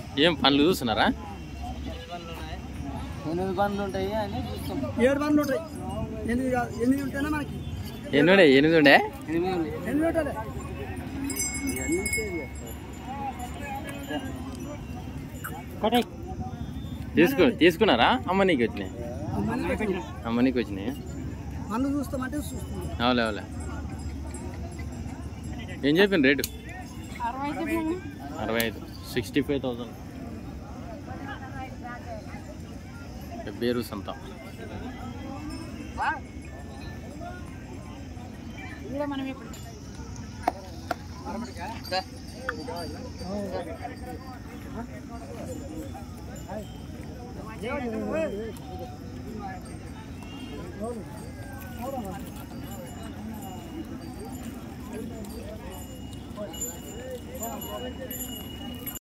ఏం పనులు చూస్తున్నారా ఎనిమిది బండ్లు ఉంటాయి అని చూస్తాం ఏడు బండ్లు ఉంటాయి ఎనిమిది కాదు ఎనిమిది ఉంటేనే మనకి ఎన్ని ఉండే ఎనిమిది ఉండే ఎనిమిది ఉన్నాయి. ఎనిమిది ఉంటుంది ఇవన్నీ వచ్చేది కదా. తీసుకు తీసుకున్నారా అమ్మ నీకు వచ్చినాయి అమ్మ నీకు వచ్చినాయి మందు చూస్తామంటే చూస్తాం అవులే అవులే ఏం చెప్పింది రేటు అరవై ఐదు సిక్స్టీ ఫైవ్ థౌజండ్ బేరు సంత